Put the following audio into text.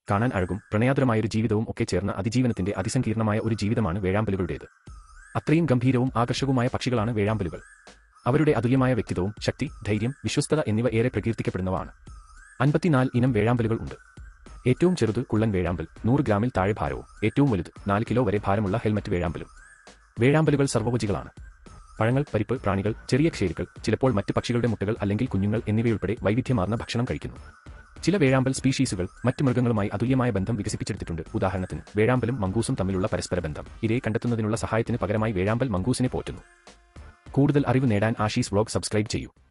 കാണാൻ അഴകും പ്രണയാതുരമായൊരു ജീവിതവും ഒക്കെ ചേർന്ന അതിജീവനത്തിന്റെ അതിസങ്കീർണമായ ഒരു ജീവിതമാണ് വേഴാമ്പലുകളുടേത് അത്രയും ഗംഭീരവും ആകർഷകവുമായ പക്ഷികളാണ് വേഴാമ്പലുകൾ അവരുടെ അതുല്യമായ വ്യക്തിത്വവും ശക്തി ധൈര്യം വിശ്വസ്തത എന്നിവ ഏറെ പ്രകീർത്തിക്കപ്പെടുന്നവയാണ് അൻപത്തിനാല് ഇനം വേഴാമ്പലുകൾ ഉണ്ട് ഏറ്റവും ചെറുത് കുള്ളൻ വേഴാമ്പൽ നൂറ് ഗ്രാമിൽ താഴെ ഭാരവും ഏറ്റവും വലുത് നാല് കിലോ വരെ ഭാരമുള്ള ഹെൽമറ്റ് വേഴാമ്പലും വേഴാമ്പലുകൾ സർവ്വഭോജികളാണ് പഴങ്ങൾ പരിപ്പ് പ്രാണികൾ ചെറിയ ക്ഷേരുക്കൾ ചിലപ്പോൾ മറ്റ് പക്ഷികളുടെ മുട്ടകൾ അല്ലെങ്കിൽ കുഞ്ഞുങ്ങൾ എന്നിവയുൾപ്പെടെ വൈവിധ്യമാർന്ന ഭക്ഷണം കഴിക്കുന്നു ചില വേഴാമ്പൽ സ്പീഷീസുകൾ മറ്റ് മൃഗങ്ങളുമായി അതുല്യമായ ബന്ധം വികസിപ്പിച്ചെടുത്തിട്ടുണ്ട് ഉദാഹരണത്തിന് വേഴാമ്പലും മങ്കൂസും തമ്മിലുള്ള പരസ്പര ബന്ധം ഇരയെ കണ്ടെത്തുന്നതിനുള്ള സഹായത്തിന് പകരമായി വേഴാമ്പൽ മങ്കൂസിനെ പോറ്റുന്നു കൂടുതൽ അറിവ് നേടാൻ ആഷീസ് വ്ലോഗ് സബ്സ്ക്രൈബ് ചെയ്യൂ